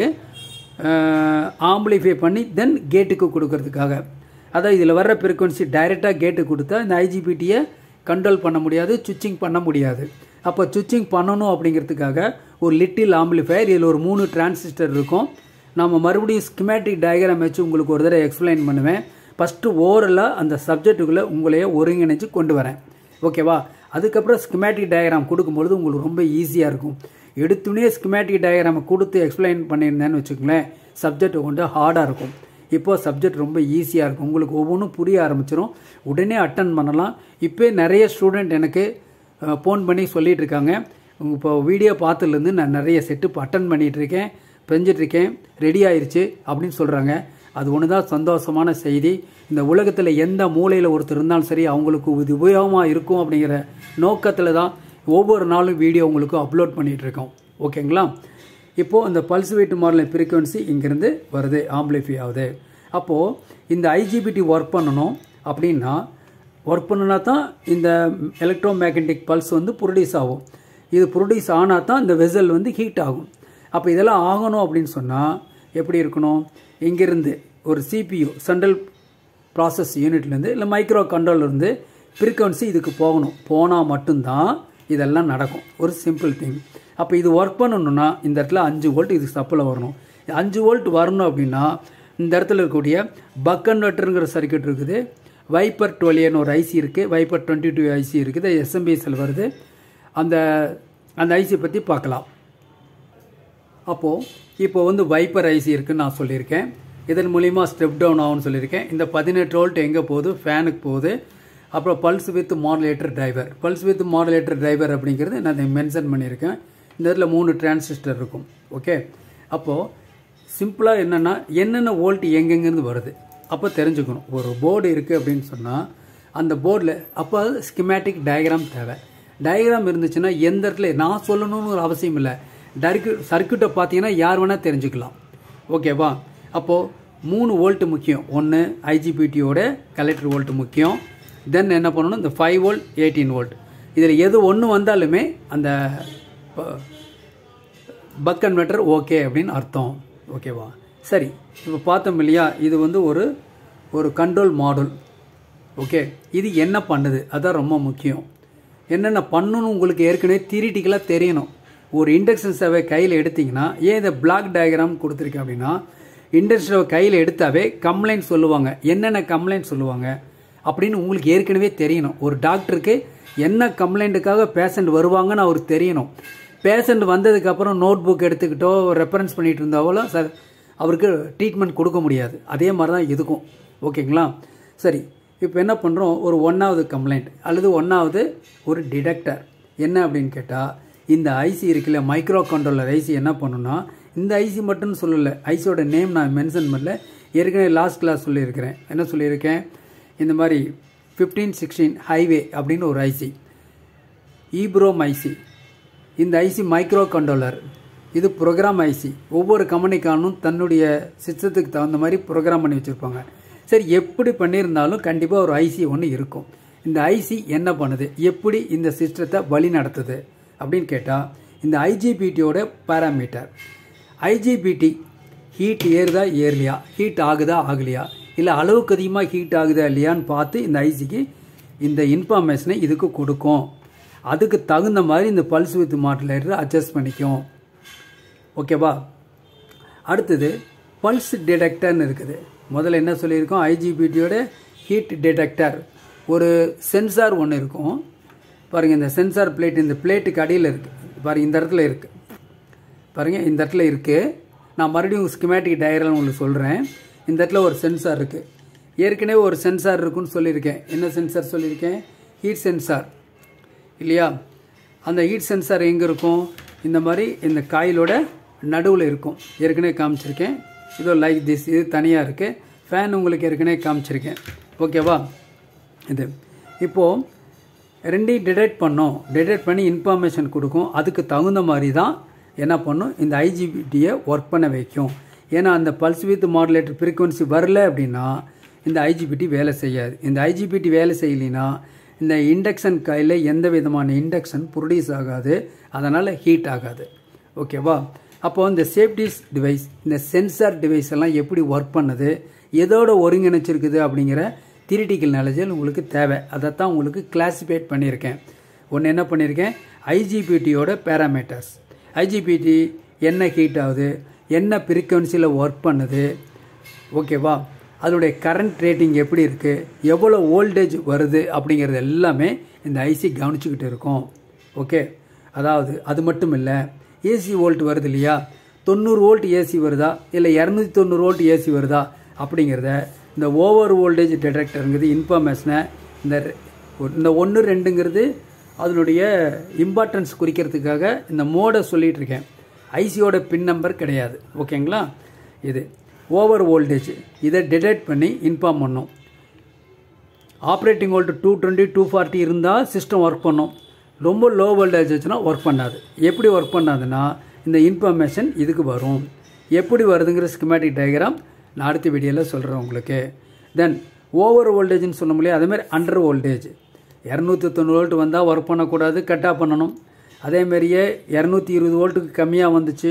ஆம்பிளிஃபை பண்ணி தென் கேட்டுக்கு கொடுக்கறதுக்காக அதாவது இதில் வர்ற ஃப்ரீக்வன்சி டைரெக்டாக கேட்டுக்கு கொடுத்தா இந்த ஐஜிபிடியை கண்ட்ரோல் பண்ண முடியாது சுவிட்சிங் பண்ண முடியாது அப்போ சுவிட்சிங் பண்ணணும் அப்படிங்கிறதுக்காக ஒரு லிட்டில் ஆம்பிளிஃபயர் இதில் ஒரு மூணு டிரான்சிஸ்டர் இருக்கும் நம்ம மறுபடியும் ஸ்கிமேட்டிக் டயக்ராம் வச்சு உங்களுக்கு ஒரு தடவை எக்ஸ்பிளைன் பண்ணுவேன் ஃபஸ்ட்டு ஓரலாக அந்த சப்ஜெக்ட்டுக்குள்ளே உங்களையே ஒருங்கிணைச்சு கொண்டு வரேன் ஓகேவா அதுக்கப்புறம் ஸ்கிமேட்டிக் டயக்ராம் கொடுக்கும்பொழுது உங்களுக்கு ரொம்ப ஈஸியாக இருக்கும் எடுத்துனே ஸ்கிமேட்டிக் டயக்ராமை கொடுத்து எக்ஸ்பிளைன் பண்ணியிருந்தேன்னு வச்சுக்கோங்களேன் சப்ஜெக்ட் கொஞ்சம் ஹார்டாக இருக்கும் இப்போது சப்ஜெக்ட் ரொம்ப ஈஸியாக இருக்கும் உங்களுக்கு ஒவ்வொன்றும் புரிய ஆரம்பிச்சிடும் உடனே அட்டன் பண்ணலாம் இப்போ நிறைய ஸ்டூடெண்ட் எனக்கு ஃபோன் பண்ணி சொல்லிகிட்டு இருக்காங்க இப்போ வீடியோ பார்த்துலேருந்து நான் நிறைய செட்டு அட்டன் பண்ணிகிட்டு இருக்கேன் செஞ்சிட்ருக்கேன் ரெடி ஆயிடுச்சு அப்படின்னு சொல்கிறாங்க அது ஒன்று தான் சந்தோஷமான செய்தி இந்த உலகத்தில் எந்த மூலையில் ஒருத்தர் இருந்தாலும் சரி அவங்களுக்கு இது உபயோகமாக இருக்கும் அப்படிங்கிற நோக்கத்தில் தான் ஒவ்வொரு நாளும் வீடியோ உங்களுக்கு அப்லோட் பண்ணிகிட்ருக்கோம் ஓகேங்களா இப்போது இந்த பல்ஸ் வெயிட் மாடல் ஃப்ரீக்வன்சி இங்கேருந்து வருது ஆம்பிளிஃபை ஆகுது அப்போது இந்த ஐஜிபிடி ஒர்க் பண்ணணும் அப்படின்னா ஒர்க் பண்ணுனா தான் இந்த எலக்ட்ரோ மேக்னட்டிக் பல்ஸ் வந்து ப்ரொடியூஸ் ஆகும் இது ப்ரொடியூஸ் ஆனால் தான் இந்த வெசல் வந்து ஹீட் ஆகும் அப்போ இதெல்லாம் ஆகணும் அப்படின்னு சொன்னால் எப்படி இருக்கணும் இங்கேருந்து ஒரு சிபியூ சென்ட்ரல் ப்ராசஸ் யூனிட்லேருந்து இல்லை மைக்ரோ கண்ட்ரோல்லேருந்து ஃப்ரீக்வன்சி இதுக்கு போகணும் போனால் மட்டும்தான் இதெல்லாம் நடக்கும் ஒரு சிம்பிள் திங் அப்போ இது ஒர்க் பண்ணணும்னா இந்த இடத்துல அஞ்சு வோல்ட் இதுக்கு சப்ளை வரணும் அஞ்சு வோல்ட் வரணும் அப்படின்னா இந்த இடத்துல இருக்கக்கூடிய பக் கன்வெர்ட்டருங்கிற சர்க்கியூட் இருக்குது வைப்பர் டுவெலியன்னு ஒரு ஐசி இருக்குது வைப்பர் டுவெண்ட்டி டூ ஐசி இருக்குது எஸ்எம்பிஎஸ்எல் வருது அந்த அந்த ஐசி பற்றி பார்க்கலாம் அப்போது இப்போ வந்து வைப்பர் ஐசி இருக்குன்னு நான் சொல்லியிருக்கேன் இதன் மூலிமா ஸ்டெப் டவுன் ஆகும்னு சொல்லியிருக்கேன் இந்த பதினெட்டு வோல்ட் எங்கே போகுது ஃபேனுக்கு போகுது அப்புறம் pulse width modulator driver pulse width modulator driver அப்படிங்கிறது நான் மென்ஷன் பண்ணியிருக்கேன் இந்த இதில் மூணு டிரான்சிஸ்டர் இருக்கும் ஓகே அப்போது சிம்பிளாக என்னென்னா என்னென்ன வோல்ட் எங்கெங்கேருந்து வருது அப்போ தெரிஞ்சுக்கணும் ஒரு போர்டு இருக்குது அப்படின்னு சொன்னால் அந்த போர்டில் அப்போ ஸ்கிமேட்டிக் டயக்ராம் தேவை டயக்ராம் இருந்துச்சுன்னா எந்த இடத்துல நான் சொல்லணும்னு ஒரு அவசியம் இல்லை டர்க்கு சர்க்கியூட்டை பார்த்தீங்கன்னா யார் வேணால் தெரிஞ்சுக்கலாம் ஓகேவா அப்போது மூணு வோல்ட் முக்கியம் ஒன்று ஐஜிபிடியோட கலெக்டர் வோல்ட் முக்கியம் தென் என்ன பண்ணணும் இந்த ஃபைவ் வோல்ட் எயிட்டீன் வோல்ட் இதில் எது ஒன்று வந்தாலுமே அந்த பக் கன்வெர்ட்டர் ஓகே அப்படின்னு அர்த்தம் ஓகேவா சரி இப்போ பார்த்தோம் இல்லையா இது வந்து ஒரு ஒரு கண்ட்ரோல் மாடல் ஓகே இது என்ன பண்ணுது அதான் ரொம்ப முக்கியம் என்னென்ன பண்ணணும் உங்களுக்கு ஏற்கனவே திரிட்டிக்கலாக தெரியணும் ஒரு இண்டக்ஷன் சேவை கையில் எடுத்தீங்கன்னா ஏன் இதை பிளாக் டயக்ராம் கொடுத்துருக்கேன் அப்படின்னா இண்டக்ஷன் சேவை கையில் எடுத்தாவே கம்ப்ளைண்ட் சொல்லுவாங்க என்னென்ன கம்ப்ளைண்ட் சொல்லுவாங்க அப்படின்னு உங்களுக்கு ஏற்கனவே தெரியணும் ஒரு டாக்டருக்கு என்ன கம்ப்ளைண்ட்டுக்காக பேஷண்ட் வருவாங்கன்னு அவருக்கு தெரியணும் பேஷண்ட் வந்ததுக்கப்புறம் நோட் புக் எடுத்துக்கிட்டோ ரெஃபரன்ஸ் பண்ணிட்டு இருந்தாவோ சார் அவருக்கு ட்ரீட்மெண்ட் கொடுக்க முடியாது அதே மாதிரி தான் இதுக்கும் ஓகேங்களா சரி இப்போ என்ன பண்ணுறோம் ஒரு ஒன்றாவது கம்ப்ளைண்ட் அல்லது ஒன்றாவது ஒரு டிடெக்டர் என்ன அப்படின்னு கேட்டால் இந்த ஐசி இருக்குல்ல மைக்ரோ கண்ட்ரோலர் ஐசி என்ன பண்ணுன்னா இந்த ஐசி மட்டும் சொல்லலை ஐசியோட நேம் நான் மென்ஷன் பண்ணல ஏற்கனவே லாஸ்ட் கிளாஸ் சொல்லியிருக்கிறேன் என்ன சொல்லியிருக்கேன் இந்த மாதிரி ஃபிஃப்டீன் சிக்ஸ்டீன் ஹைவே அப்படின்னு ஒரு ஐசி ஈப்ரோம் ஐசி இந்த ஐசி மைக்ரோ கண்ட்ரோலர் இது ப்ரோக்ராம் ஐசி ஒவ்வொரு கம்பெனிக்கானும் தன்னுடைய சிஸ்டத்துக்கு தகுந்த மாதிரி ப்ரோக்ராம் பண்ணி வச்சுருப்பாங்க சரி எப்படி பண்ணியிருந்தாலும் கண்டிப்பாக ஒரு ஐசி ஒன்று இருக்கும் இந்த ஐசி என்ன பண்ணுது எப்படி இந்த சிஸ்டத்தை வழி நடத்துது அப்படின்னு கேட்டால் இந்த ஐஜிபிடியோட பேராமீட்டர் ஐஜிபிடி ஹீட் ஏறுதா ஏறலையா ஹீட் ஆகுதா ஆகலையா இல்லை அளவுக்கு அதிகமாக ஹீட் ஆகுதா இல்லையான்னு பார்த்து இந்த ஐசிக்கு இந்த இன்ஃபர்மேஷனை இதுக்கு கொடுக்கும் அதுக்கு தகுந்த மாதிரி இந்த பல்ஸ் வித் மாடுலேட்டர் அட்ஜஸ்ட் பண்ணிக்கும் ஓகேவா அடுத்தது பல்ஸ் டிடெக்டர்னு இருக்குது முதல்ல என்ன சொல்லியிருக்கோம் ஐஜிபிடியோட ஹீட் டிடெக்டர் ஒரு சென்சார் ஒன்று இருக்கும் பாருங்கள் இந்த சென்சார் பிளேட் இந்த பிளேட்டுக்கு அடியில் இருக்குது பாருங்கள் இந்த இடத்துல இருக்குது பாருங்கள் இந்த இடத்துல இருக்குது நான் மறுபடியும் ஸ்கிமேட்டிக் டயக்ராம் உங்களுக்கு சொல்கிறேன் இந்த இடத்துல ஒரு சென்சார் இருக்குது ஏற்கனவே ஒரு சென்சார் இருக்குன்னு சொல்லியிருக்கேன் என்ன சென்சார் சொல்லியிருக்கேன் ஹீட் சென்சார் இல்லையா அந்த ஹீட் சென்சார் எங்கே இருக்கும் இந்த மாதிரி இந்த காயிலோட நடுவில் இருக்கும் ஏற்கனவே காமிச்சிருக்கேன் இதோ லைக் திஸ் இது தனியாக இருக்குது ஃபேன் உங்களுக்கு ஏற்கனவே காமிச்சிருக்கேன் ஓகேவா இது இப்போது ரெண்டையும் டிடெக்ட் பண்ணோம் டிடெக்ட் பண்ணி இன்ஃபர்மேஷன் கொடுக்கும் அதுக்கு தகுந்த மாதிரி தான் என்ன பண்ணும் இந்த ஐஜிபிடியை ஒர்க் பண்ண வைக்கும் ஏன்னா அந்த பல்ஸ் வித் மாடுலேட்டர் ஃப்ரீக்குவன்சி வரல அப்படின்னா இந்த ஐஜிபிடி வேலை செய்யாது இந்த ஐஜிபிடி வேலை செய்யலைன்னா இந்த இண்டக்ஷன் காயில் எந்த விதமான இண்டக்ஷன் ப்ரொடியூஸ் ஆகாது அதனால் ஹீட் ஆகாது ஓகேவா அப்போ இந்த சேஃப்டிஸ் டிவைஸ் இந்த சென்சார் டிவைஸ் எல்லாம் எப்படி ஒர்க் பண்ணுது எதோட ஒருங்கிணைச்சிருக்குது அப்படிங்கிற திரிட்டிக்கல் நாலேஜில் உங்களுக்கு தேவை அதைத்தான் உங்களுக்கு கிளாசிஃபைட் பண்ணியிருக்கேன் ஒன்று என்ன பண்ணியிருக்கேன் ஐஜிபிடியோட பேராமீட்டர்ஸ் ஐஜிபிடி என்ன ஹீட் ஆகுது என்ன ஃப்ரீக்வன்சியில் ஒர்க் பண்ணுது ஓகேவா அதனுடைய கரண்ட் ரேட்டிங் எப்படி இருக்குது எவ்வளோ வோல்டேஜ் வருது அப்படிங்கிறது எல்லாமே இந்த ஐசி கவனிச்சுக்கிட்டு இருக்கும் ஓகே அதாவது அது மட்டும் இல்லை ஏசி வோல்ட் வருது இல்லையா தொண்ணூறு வோல்ட் ஏசி வருதா இல்லை இரநூத்தி தொண்ணூறு வோல்ட் ஏசி வருதா அப்படிங்கிறத இந்த ஓவர் வோல்டேஜ் டிடெக்டருங்கிறது இன்ஃபர்மேஷனை இந்த இந்த ஒன்று ரெண்டுங்கிறது அதனுடைய இம்பார்ட்டன்ஸ் குறிக்கிறதுக்காக இந்த மோடை சொல்லிகிட்டு இருக்கேன் ஐசியோட பின் நம்பர் கிடையாது ஓகேங்களா இது ஓவர் வோல்டேஜ் இதை டிடெக்ட் பண்ணி இன்ஃபார்ம் பண்ணும் operating volt two twenty two forty இருந்தால் சிஸ்டம் ஒர்க் பண்ணும் ரொம்ப லோ வோல்டேஜ் வச்சுன்னா ஒர்க் பண்ணாது எப்படி ஒர்க் பண்ணாதுன்னா இந்த இன்ஃபர்மேஷன் இதுக்கு வரும் எப்படி வருதுங்கிற ஸ்கிமேட்டிக் டயக்ராம் நான் அடுத்த வீடியோவில் சொல்கிறேன் உங்களுக்கு தென் ஓவர் வோல்டேஜ்னு சொல்ல முடியாது அதேமாதிரி அண்டர் வோல்டேஜ் இரநூத்தி தொண்ணூறு வோல்ட் வந்தால் ஒர்க் பண்ணக்கூடாது கட்டாக பண்ணணும் அதேமாரியே இரநூத்தி இருபது வோல்ட்டுக்கு கம்மியாக வந்துச்சு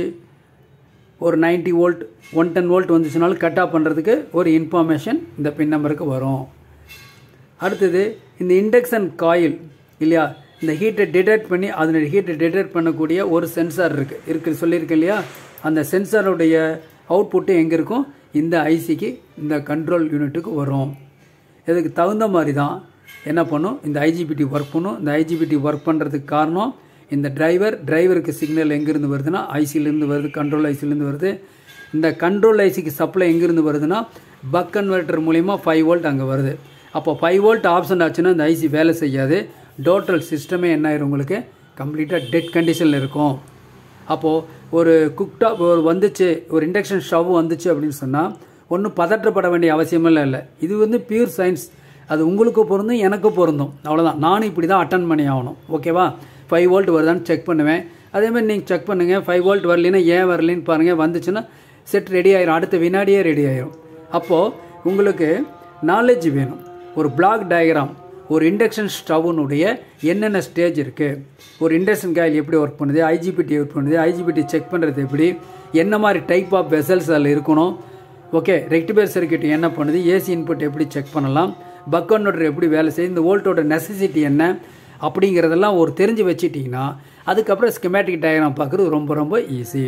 ஒரு ninety volt one ten volt வந்துச்சுனாலும் கட் ஆஃப் பண்ணுறதுக்கு ஒரு இன்ஃபர்மேஷன் இந்த பின் நம்பருக்கு வரும் அடுத்தது இந்த இண்டக்ஷன் காயில் இல்லையா இந்த ஹீட்டை டிடெக்ட் பண்ணி அதனுடைய ஹீட்டை டிடெக்ட் பண்ணக்கூடிய ஒரு சென்சார் இருக்குது இருக்குது சொல்லியிருக்கேன் இல்லையா அந்த சென்சாருடைய அவுட்புட்டு எங்கே இருக்கும் இந்த ஐசிக்கு இந்த கண்ட்ரோல் யூனிட்டுக்கு வரும் இதுக்கு தகுந்த மாதிரி தான் என்ன பண்ணும் இந்த ஐஜிபிடி ஒர்க் பண்ணும் இந்த ஐஜிபிடி ஒர்க் பண்ணுறதுக்கு காரணம் இந்த டிரைவர் டிரைவருக்கு சிக்னல் எங்கேருந்து வருதுன்னா ஐசிலேருந்து வருது கண்ட்ரோல் ஐசிலேருந்து வருது இந்த கண்ட்ரோல் ஐசிக்கு சப்ளை எங்கேருந்து வருதுன்னா பக் கன்வெர்ட்டர் மூலிமா ஃபைவ் வோல்ட் அங்கே வருது அப்போ ஃபைவ் வோல்ட் ஆப்ஷன் ஆச்சுன்னா இந்த ஐசி வேலை செய்யாது டோட்டல் சிஸ்டமே என்ன ஆயிரும் உங்களுக்கு கம்ப்ளீட்டாக டெட் கண்டிஷனில் இருக்கும் அப்போது ஒரு குக்டாப் ஒரு வந்துச்சு ஒரு இண்டக்ஷன் ஸ்டவ் வந்துச்சு அப்படின்னு சொன்னால் ஒன்றும் பதற்றப்பட வேண்டிய அவசியமெல்லாம் இல்லை இது வந்து பியூர் சயின்ஸ் அது உங்களுக்கு பொருந்தும் எனக்கு பொருந்தும் அவ்வளோதான் நானும் இப்படி தான் அட்டன் பண்ணி ஆகணும் ஓகேவா ஃபைவ் வோல்ட் வருதான்னு செக் பண்ணுவேன் அதேமாதிரி நீங்கள் செக் பண்ணுங்கள் ஃபைவ் வோல்ட் வரலைன்னா ஏன் வரலன்னு பாருங்கள் வந்துச்சுன்னா செட் ரெடி ஆயிரும் அடுத்த வினாடியே ரெடி ஆயிரும் அப்போது உங்களுக்கு நாலேஜ் வேணும் ஒரு பிளாக் டயக்ராம் ஒரு இண்டக்ஷன் ஸ்டவ்னுடைய என்னென்ன ஸ்டேஜ் இருக்குது ஒரு இண்டக்ஷன் காயில் எப்படி ஒர்க் பண்ணுது ஐஜிபிடி ஒர்க் பண்ணுது ஐஜிபிடி செக் பண்ணுறது எப்படி என்ன மாதிரி டைப் ஆஃப் வெசல்ஸ் அதில் இருக்கணும் ஓகே ரெக்டிபேர் சர்க்கியூட் என்ன பண்ணுது ஏசி இன்புட் எப்படி செக் பண்ணலாம் பக் கன்வெர்டர் எப்படி வேலை செய்யுது இந்த வோல்ட்டோட நெசசிட்டி என்ன அப்படிங்கிறதெல்லாம் ஒரு தெரிஞ்சு வச்சுட்டிங்கன்னா அதுக்கப்புறம் ஸ்கெமேட்டிக் டயக்ராம் பார்க்குறது ரொம்ப ரொம்ப ஈஸி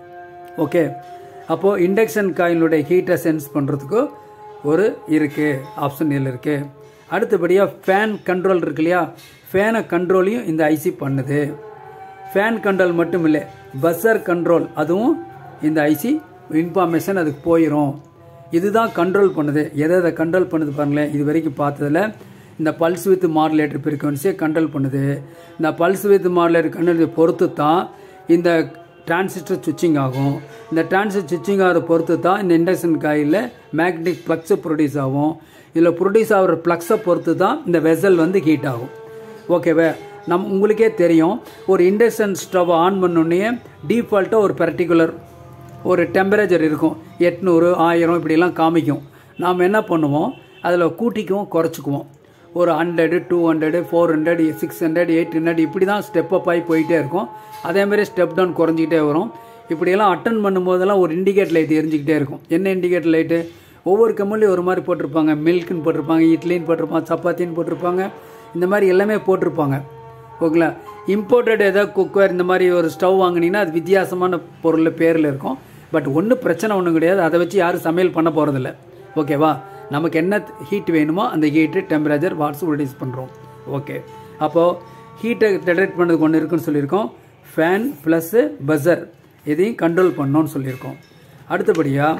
ஓகே அப்போது இண்டக்ஷன் காயினுடைய ஹீட்டை சென்ஸ் பண்ணுறதுக்கு ஒரு இருக்குது ஆப்ஷன் இதில் இருக்குது அடுத்தபடியாக ஃபேன் கண்ட்ரோல் இருக்கு இல்லையா ஃபேனை கண்ட்ரோலையும் இந்த ஐசி பண்ணுது ஃபேன் கண்ட்ரோல் மட்டும் இல்லை பஸ்ஸர் கண்ட்ரோல் அதுவும் இந்த ஐசி இன்ஃபார்மேஷன் அதுக்கு போயிடும் இதுதான் கண்ட்ரோல் பண்ணுது எதை எதை கண்ட்ரோல் பண்ணுது பாருங்களேன் இது வரைக்கும் பார்த்ததில் இந்த பல்ஸ் வித் மாடுலேட்டர் ஃப்ரீக்வன்சியை கண்ட்ரோல் பண்ணுது இந்த பல்ஸ் வித் மாடுலேட்டர் கண்ட்ரோல் பொறுத்து தான் இந்த டிரான்சிஸ்டர் சுவிட்சிங் ஆகும் இந்த டிரான்சிஸ்டர் சுவிட்சிங் ஆகிறத பொறுத்து தான் இந்த induction coil magnetic flux produce ஆகும் இதில் ப்ரொடியூஸ் ஆகிற ஃப்ளக்ஸை பொறுத்து தான் இந்த வெசல் வந்து ஹீட் ஆகும் ஓகேவா நம் உங்களுக்கே தெரியும் ஒரு இண்டக்ஷன் ஸ்டவ் ஆன் பண்ணோடனே டீஃபால்ட்டாக ஒரு பர்டிகுலர் ஒரு டெம்பரேச்சர் இருக்கும் எட்நூறு ஆயிரம் இப்படிலாம் காமிக்கும் நாம் என்ன பண்ணுவோம் அதில் கூட்டிக்குவோம் குறைச்சிக்குவோம் ஒரு hundred two hundred four hundred six hundred eight hundred இப்படி தான் ஸ்டெப் அப் ஆகி போயிட்டே இருக்கும் அதேமாதிரி ஸ்டெப் டவுன் குறைஞ்சிக்கிட்டே வரும் இப்படியெல்லாம் அட்டன் பண்ணும்போதெல்லாம் ஒரு இண்டிகேட் லைட் எரிஞ்சிக்கிட்டே இருக்கும் என்ன இண்டிகேட் லைட்டு ஒவ்வொரு கம்மல்லையும் ஒரு மாதிரி போட்டிருப்பாங்க மில்க்குன்னு போட்டிருப்பாங்க இட்லின்னு போட்டிருப்பாங்க சப்பாத்தின்னு போட்டிருப்பாங்க இந்த மாதிரி எல்லாமே போட்டிருப்பாங்க ஓகேங்களா இம்போர்ட்டட் ஏதாவது குக்கர் இந்த மாதிரி ஒரு ஸ்டவ் வாங்கினீங்கன்னா அது வித்தியாசமான பொருள் பேரில் இருக்கும் பட் ஒன்றும் பிரச்சனை ஒன்றும் கிடையாது அதை வச்சு யாரும் சமையல் பண்ண போகிறதில்ல ஓகேவா நமக்கு என்ன ஹீட் வேணுமோ அந்த ஹீட்டு டெம்பரேச்சர் வாட்ஸ் ரிடியூஸ் பண்ணுறோம் ஓகே அப்போது ஹீட்டை டிடெக்ட் பண்ணதுக்கு ஒன்று இருக்குன்னு சொல்லியிருக்கோம் ஃபேன் ப்ளஸ்ஸு பஸர் இதையும் கண்ட்ரோல் பண்ணோன்னு சொல்லியிருக்கோம் அடுத்தபடியாக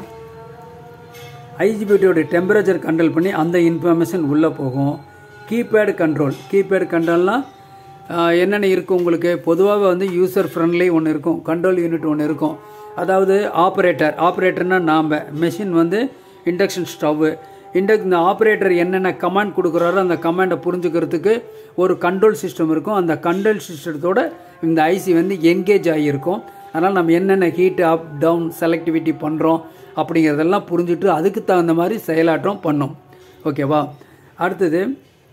ஐஜிபிடியோட டெம்பரேச்சர் கண்ட்ரோல் பண்ணி அந்த இன்ஃபர்மேஷன் உள்ளே போகும் கீபேட் கண்ட்ரோல் கீபேட் கண்ட்ரோல்னால் என்னென்ன இருக்கும் உங்களுக்கு பொதுவாக வந்து யூசர் ஃப்ரெண்ட்லி ஒன்று இருக்கும் கண்ட்ரோல் யூனிட் ஒன்று இருக்கும் அதாவது ஆப்ரேட்டர் ஆப்ரேட்டர்னால் நாம் மெஷின் வந்து இண்டக்ஷன் ஸ்டவ்வு இண்டக் இந்த ஆப்ரேட்டர் என்னென்ன கமாண்ட் கொடுக்குறாரோ அந்த கமாண்டை புரிஞ்சுக்கிறதுக்கு ஒரு கண்ட்ரோல் சிஸ்டம் இருக்கும் அந்த கண்ட்ரோல் சிஸ்டத்தோட இந்த ஐசி வந்து என்கேஜ் ஆகியிருக்கும் அதனால் நம்ம என்னென்ன ஹீட் அப் டவுன் செலக்டிவிட்டி பண்ணுறோம் அப்படிங்கிறதெல்லாம் புரிஞ்சுட்டு அதுக்கு தகுந்த மாதிரி செயலாற்றம் பண்ணும் ஓகேவா அடுத்தது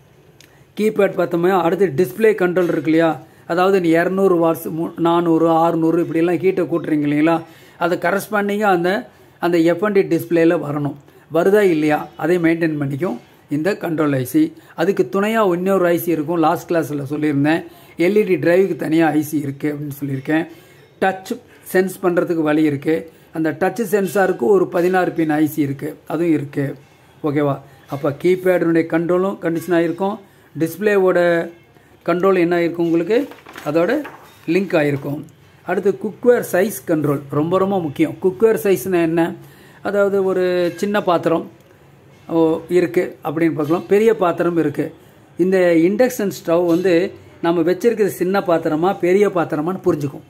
கீபேட் பார்த்தோமே அடுத்து டிஸ்பிளே கண்ட்ரோல் இருக்கு இல்லையா அதாவது நீ இரநூறு வாட்ஸ் மு நானூறு ஆறுநூறு இப்படிலாம் ஹீட்டை கூட்டுறீங்க இல்லைங்களா அது கரஸ்பாண்டிங்காக அந்த அந்த எஃப்என்டி டிஸ்பிளேயில் வரணும் வருதா இல்லையா அதை மெயின்டைன் பண்ணிக்கும் இந்த கண்ட்ரோல் ஐசி அதுக்கு துணையாக இன்னொரு ஐசி இருக்கும் லாஸ்ட் கிளாஸில் சொல்லியிருந்தேன் எல்இடி டிரைவுக்கு தனியாக ஐசி இருக்குது அப்படின்னு சொல்லியிருக்கேன் டச் சென்ஸ் பண்ணுறதுக்கு வழி இருக்குது அந்த டச் சென்சாருக்கு ஒரு பதினாறு பின் ஐசி இருக்குது அதுவும் இருக்குது ஓகேவா அப்போ கீபேடுடைய கண்ட்ரோலும் கண்டிஷனாக இருக்கும் டிஸ்பிளேவோட கண்ட்ரோல் என்ன இருக்கும் உங்களுக்கு அதோட லிங்க் ஆகிருக்கும் அடுத்து குக்வேர் சைஸ் கண்ட்ரோல் ரொம்ப ரொம்ப முக்கியம் குக்வேர் சைஸ்னால் என்ன அதாவது ஒரு சின்ன பாத்திரம் இருக்குது அப்படின்னு பார்க்கலாம் பெரிய பாத்திரம் இருக்குது இந்த இண்டக்ஷன் ஸ்டவ் வந்து நம்ம வச்சிருக்கிறது சின்ன பாத்திரமா பெரிய பாத்திரமான்னு புரிஞ்சுக்கும்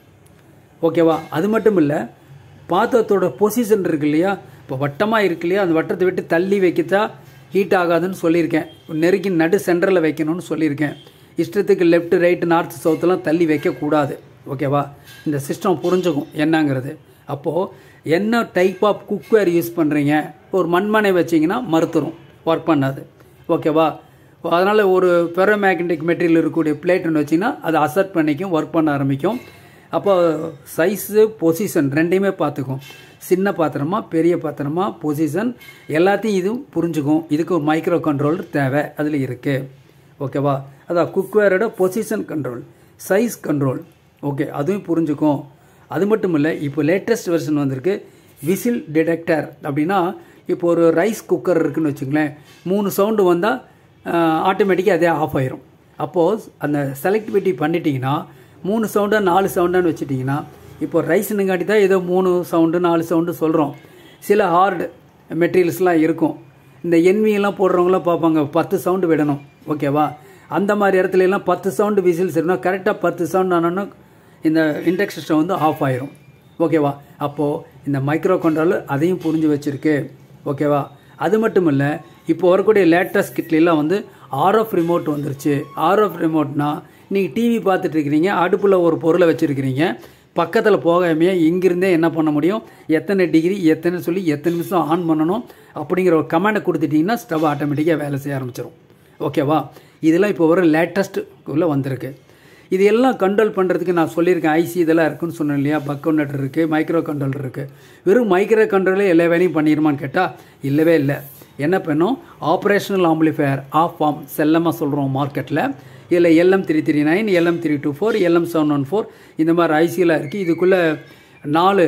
ஓகேவா அது மட்டும் இல்லை பாத்திரத்தோட பொசிஷன் இருக்கு இல்லையா இப்போ வட்டமாக இருக்கு இல்லையா அந்த வட்டத்தை விட்டு தள்ளி வைக்கத்தா ஹீட் ஆகாதுன்னு சொல்லியிருக்கேன் நெருக்கி நடு சென்டரில் வைக்கணும்னு சொல்லியிருக்கேன் இஷ்டத்துக்கு லெஃப்ட் ரைட்டு நார்த் சவுத்தெல்லாம் தள்ளி வைக்கக்கூடாது ஓகேவா இந்த சிஸ்டம் புரிஞ்சுக்கும் என்னங்கிறது அப்போது என்ன டைப் ஆஃப் குக்வேர் யூஸ் பண்ணுறீங்க ஒரு மண்மனை வச்சிங்கன்னா மறுத்துரும் ஒர்க் பண்ணாது ஓகேவா அதனால் ஒரு பெரோமேக்னெட்டிக் மெட்டீரியல் இருக்கக்கூடிய பிளேட்டுன்னு வச்சிங்கன்னா அதை அசர்ட் பண்ணிக்கும் ஒர்க் பண்ண ஆரம்பிக்கும் அப்போ சைஸு பொசிஷன் ரெண்டையுமே பார்த்துக்கும் சின்ன பாத்திரமா பெரிய பாத்திரமா பொசிஷன் எல்லாத்தையும் இதுவும் புரிஞ்சுக்கும் இதுக்கு ஒரு மைக்ரோ கண்ட்ரோலர் தேவை அதில் இருக்குது ஓகேவா அதான் குக்வேரோட position control size control okay அதுவும் புரிஞ்சுக்கும் அது மட்டும் இல்லை இப்போ லேட்டஸ்ட் வெர்ஷன் வந்திருக்கு விசில் டிடெக்டர் அப்படின்னா இப்போ ஒரு ரைஸ் குக்கர் இருக்குன்னு வச்சுங்களேன் மூணு சவுண்டு வந்தால் ஆட்டோமேட்டிக்காக அதே ஆஃப் ஆயிரும் அப்போது அந்த செலக்டிவிட்டி பண்ணிட்டீங்கன்னா மூணு சவுண்டாக நாலு சவுண்டான்னு வச்சுட்டிங்கன்னா இப்போ ரைஸ்னுங்காட்டி தான் ஏதோ மூணு சவுண்டு நாலு சவுண்டு சொல்கிறோம் சில ஹார்டு மெட்டீரியல்ஸ்லாம் இருக்கும் இந்த என்வியெல்லாம் போடுறவங்களாம் பார்ப்பாங்க பத்து சவுண்டு விடணும் ஓகேவா அந்த மாதிரி இடத்துல எல்லாம் பத்து சவுண்டு விசில்ஸ் இருக்கணும் கரெக்டாக பத்து சவுண்ட் ஆனோன்னா இந்த இண்டக்ஷன் ஸ்டவ் வந்து ஆஃப் ஆயிரும் ஓகேவா அப்போது இந்த மைக்ரோ கண்ட்ரோலர் அதையும் புரிஞ்சு வச்சுருக்கு ஓகேவா அது மட்டும் இல்லை இப்போ வரக்கூடிய லேட்டஸ்ட் கிட்லாம் வந்து ஆர்எஃப் ரிமோட் வந்துருச்சு ஆர்எஃப் ரிமோட்னா நீங்கள் டிவி பார்த்துட்டு இருக்கிறீங்க அடுப்பில் ஒரு பொருளை வச்சுருக்கிறீங்க பக்கத்தில் போகாமையே இங்கிருந்தே என்ன பண்ண முடியும் எத்தனை டிகிரி எத்தனை சொல்லி எத்தனை நிமிஷம் ஆன் பண்ணணும் அப்படிங்கிற ஒரு கமாண்டை கொடுத்துட்டிங்கன்னா ஸ்டவ் ஆட்டோமேட்டிக்காக வேலை செய்ய ஆரம்பிச்சிடும் ஓகேவா இதெல்லாம் இப்போ வர லேட்டஸ்ட்டுக்குள்ளே வந்திருக்கு இது எல்லாம் கண்ட்ரோல் பண்ணுறதுக்கு நான் சொல்லியிருக்கேன் ஐசி இதெல்லாம் இருக்குன்னு சொன்னேன் இல்லையா பக் கவுண்டர் இருக்குது மைக்ரோ கண்ட்ரோலர் இருக்குது வெறும் மைக்ரோ கண்ட்ரோலே எல்லா வேலையும் பண்ணிடுமான்னு கேட்டால் இல்லவே இல்லை என்ன பண்ணும் ஆப்ரேஷனல் ஆம்பிளிஃபயர் ஆஃப் ஃபார்ம் செல்லமாக சொல்கிறோம் மார்க்கெட்டில் இதில் LM three three nine LM three two four LM seven one four இந்த மாதிரி ஐசியெலாம் இருக்குது இதுக்குள்ளே நாலு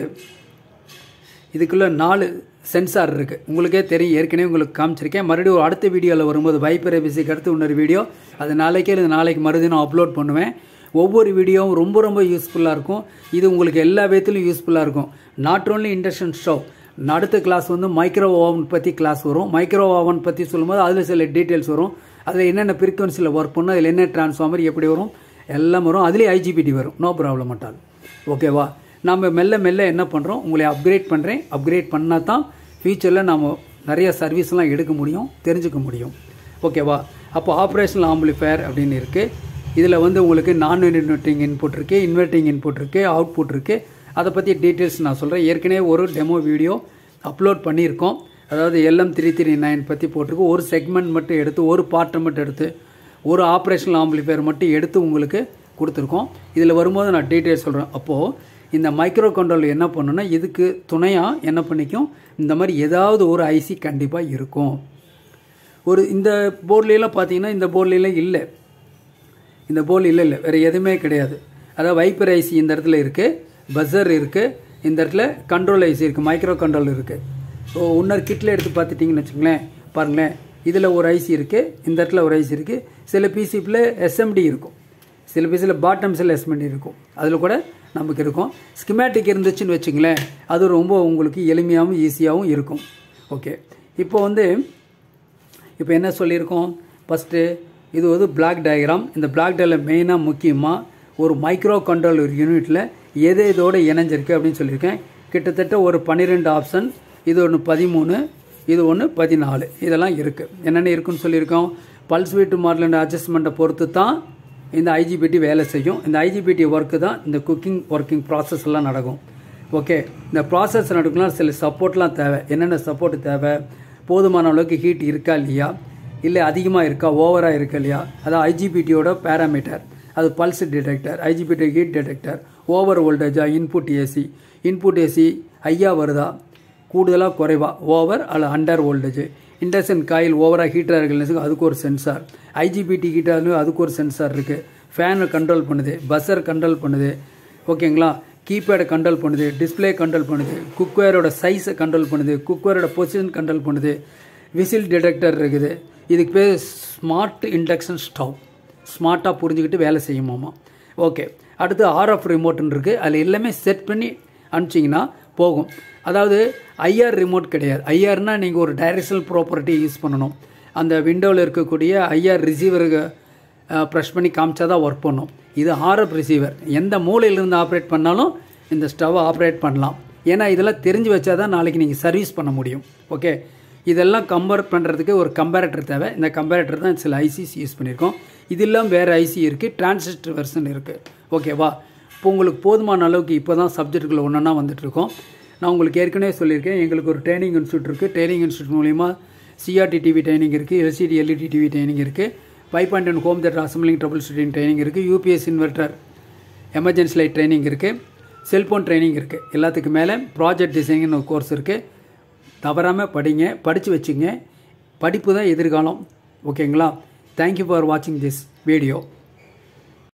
இதுக்குள்ளே நாலு சென்சார் இருக்குது உங்களுக்கே தெரியும் ஏற்கனவே உங்களுக்கு காமிச்சிருக்கேன் மறுபடியும் ஒரு அடுத்த வீடியோவில் வரும்போது வைப்பர் எபிசிக்கு அடுத்து இன்னொரு வீடியோ அது நாளைக்கே இல்லை நாளைக்கு மறுதினம் அப்லோட் பண்ணுவேன் ஒவ்வொரு வீடியோவும் ரொம்ப ரொம்ப யூஸ்ஃபுல்லாக இருக்கும் இது உங்களுக்கு எல்லா விதத்துலையும் யூஸ்ஃபுல்லாக இருக்கும் நாட் ஓன்லி இண்டக்ஷன் ஸ்டவ் அடுத்த கிளாஸ் வந்து மைக்ரோ ஓவன் பற்றி கிளாஸ் வரும் மைக்ரோ ஓவன் பற்றி சொல்லும்போது அதில் சில டீட்டெயில்ஸ் வரும் அதில் என்னென்ன ஃப்ரீக்வன்சியில் ஒர்க் பண்ணும் அதில் என்ன டிரான்ஸ்ஃபார்மர் எப்படி வரும் எல்லாம் வரும் அதுலேயே ஐஜிபிடி வரும் நோ ப்ராப்ளம் அட்டால் ஓகேவா நம்ம மெல்ல மெல்ல என்ன பண்ணுறோம் உங்களை அப்கிரேட் பண்ணுறேன் அப்கிரேட் பண்ணால் தான் ஃப்யூச்சரில் நம்ம நிறைய சர்வீஸ்லாம் எடுக்க முடியும் தெரிஞ்சுக்க முடியும் ஓகேவா அப்போ ஆப்ரேஷனல் ஆம்பிளிஃபயர் அப்படின்னு இருக்குது இதில் வந்து உங்களுக்கு நான் இன்வெர்ட்டிங் இன்புட் இருக்குது இன்வெர்ட்டிங் இன்புட் இருக்குது அவுட்புட் இருக்குது அதை பற்றி டீட்டெயில்ஸ் நான் சொல்கிறேன் ஏற்கனவே ஒரு டெமோ வீடியோ அப்லோட் பண்ணியிருக்கோம் அதாவது எல்எம் த்ரீ த்ரீ நைன் பற்றி போட்டிருக்கோம் ஒரு செக்மெண்ட் மட்டும் எடுத்து ஒரு பார்ட்டை மட்டும் எடுத்து ஒரு ஆப்ரேஷனல் ஆம்பிளிஃபயர் மட்டும் எடுத்து உங்களுக்கு கொடுத்துருக்கோம் இதில் வரும்போது நான் டீட்டெயில்ஸ் சொல்கிறேன் அப்போது இந்த மைக்ரோ கண்ட்ரோல் என்ன பண்ணுன்னா இதுக்கு துணையாக என்ன பண்ணிக்கும் இந்த மாதிரி ஏதாவது ஒரு ஐசி கண்டிப்பாக இருக்கும் ஒரு இந்த போர்ட்லாம் பார்த்தீங்கன்னா இந்த போர்ட்லாம் இல்லை இந்த போர்டு இல்லை இல்லை வேறு எதுவுமே கிடையாது அதாவது வைப்பர் ஐசி இந்த இடத்துல இருக்குது பஸ்ஸர் இருக்குது இந்த இடத்துல கண்ட்ரோல் ஐசி இருக்குது மைக்ரோ கண்ட்ரோல் இருக்குது ஸோ இன்னொரு கிட்டில் எடுத்து பார்த்துட்டிங்கன்னு வச்சுங்களேன் பாருங்களேன் இதில் ஒரு ஐசி இருக்குது இந்த இடத்துல ஒரு ஐசி இருக்குது சில பிசிப்பில் எஸ்எம்டி இருக்கும் சில பிசியில் பாட்டம் செல் எஸ்எம்டி இருக்கும் அதில் கூட நமக்கு இருக்கும் ஸ்கிமேட்டிக் இருந்துச்சுன்னு வச்சுங்களேன் அது ரொம்ப உங்களுக்கு எளிமையாகவும் ஈஸியாகவும் இருக்கும் ஓகே இப்போ வந்து இப்போ என்ன சொல்லியிருக்கோம் ஃபஸ்ட்டு இது வந்து பிளாக் டயக்ராம் இந்த பிளாக் டயக்ராம் மெயினாக முக்கியமாக ஒரு மைக்ரோ கண்ட்ரோல் யூனிட்டில் எது இதோட இணைஞ்சிருக்கு அப்படின்னு சொல்லியிருக்கேன் கிட்டத்தட்ட ஒரு பன்னிரெண்டு ஆப்ஷன் இது ஒன்று பதிமூணு இது ஒன்று பதினாலு இதெல்லாம் இருக்குது என்னென்ன இருக்குன்னு சொல்லியிருக்கோம் பல்ஸ் வீட்டு மாடலண்ட் அட்ஜஸ்ட்மெண்ட்டை பொறுத்து தான் இந்த ஐஜிபிடி வேலை செய்யும் இந்த ஐஜிபிடி ஒர்க்கு தான் இந்த குக்கிங் ஒர்க்கிங் ப்ராசஸ் எல்லாம் நடக்கும் ஓகே இந்த ப்ராசஸ் நடக்கலாம் சில சப்போர்ட்லாம் தேவை என்னென்ன சப்போர்ட் தேவை போதுமான அளவுக்கு ஹீட் இருக்கா இல்லையா இல்லை அதிகமாக இருக்கா ஓவராக இருக்கா இல்லையா அதான் ஐஜிபிடியோட பேராமீட்டர் அது pulse detector IGBT heat detector over வோல்டேஜா இன்புட் ஏசி இன்புட் ஏசி ஐயா வருதா கூடுதலாக குறைவா ஓவர் அல்ல அண்டர் வோல்டேஜ் இண்டக்ஷன் காயில் ஓவராக ஹீட்டராக இருக்குன்னு அதுக்கு ஒரு சென்சார் ஐஜிபிடி ஹீட்டர்னு அதுக்கு ஒரு சென்சார் இருக்குது ஃபேனை கண்ட்ரோல் பண்ணுது பஸ்ஸர் கண்ட்ரோல் பண்ணுது ஓகேங்களா கீபேடை கண்ட்ரோல் பண்ணுது டிஸ்பிளே கண்ட்ரோல் பண்ணுது குக்வேரோட சைஸை கண்ட்ரோல் பண்ணுது குக்வேரோட பொசிஷன் கண்ட்ரோல் பண்ணுது விசில் டிடெக்டர் இருக்குது இதுக்கு பேர் ஸ்மார்ட் இண்டக்ஷன் ஸ்டவ் ஸ்மார்ட்டாக புரிஞ்சுக்கிட்டு வேலை செய்யுமாமா ஓகே அடுத்து ஆர்எஃப் ரிமோட்னு இருக்குது அதில் எல்லாமே செட் பண்ணி அனுப்பிச்சிங்கன்னா போகும் அதாவது ஐஆர் ரிமோட் கிடையாது ஐஆர்னால் நீங்கள் ஒரு டைரக்ஷனல் ப்ராப்பர்ட்டி யூஸ் பண்ணணும் அந்த விண்டோவில் இருக்கக்கூடிய ஐஆர் ரிசீவருக்கு ப்ரெஷ் பண்ணி காமிச்சா தான் ஒர்க் பண்ணும் இது ஆர்எஃப் ரிசீவர் எந்த மூலையிலிருந்து ஆப்ரேட் பண்ணாலும் இந்த ஸ்டவ்வை ஆப்ரேட் பண்ணலாம் ஏன்னா இதெல்லாம் தெரிஞ்சு வச்சா தான் நாளைக்கு நீங்கள் சர்வீஸ் பண்ண முடியும் ஓகே இதெல்லாம் கம்பேர் பண்ணுறதுக்கு ஒரு கம்பேரட்டர் தேவை இந்த கம்பேரட்டர் தான் சில ஐசிஸ் யூஸ் பண்ணியிருக்கோம் இது இல்லாமல் வேறு ஐசி இருக்குது டிரான்சிஸ்டர் வெர்ஷன் இருக்குது ஓகேவா இப்போ உங்களுக்கு போதுமான அளவுக்கு இப்போ தான் சப்ஜெக்ட்டுக்குள்ள ஒன்றா வந்துட்டுருக்கோம் நான் உங்களுக்கு ஏற்கனவே சொல்லியிருக்கேன் எங்களுக்கு ஒரு ட்ரைனிங் இன்ஸ்டியூட் இருக்குது ட்ரைனிங் இன்ஸ்டியூட் மூலிமா சிஆர்டி டிவி ட்ரைனிங் இருக்குது எல்சிடி எல்இடி டிவி ட்ரைனிங் இருக்குது five point one home theatre assembling troubleshooting training இருக்குது UPS inverter emergency light training இருக்குது செல்ஃபோன் ட்ரைனிங் இருக்குது எல்லாத்துக்கு மேலே ப்ராஜெக்ட் டிசைனிங்னு ஒரு கோர்ஸ் இருக்குது தவறாமல் படிங்க படித்து வச்சுங்க படிப்பு தான் எதிர்காலம் ஓகேங்களா தேங்க்யூ ஃபார் வாட்சிங் திஸ் வீடியோ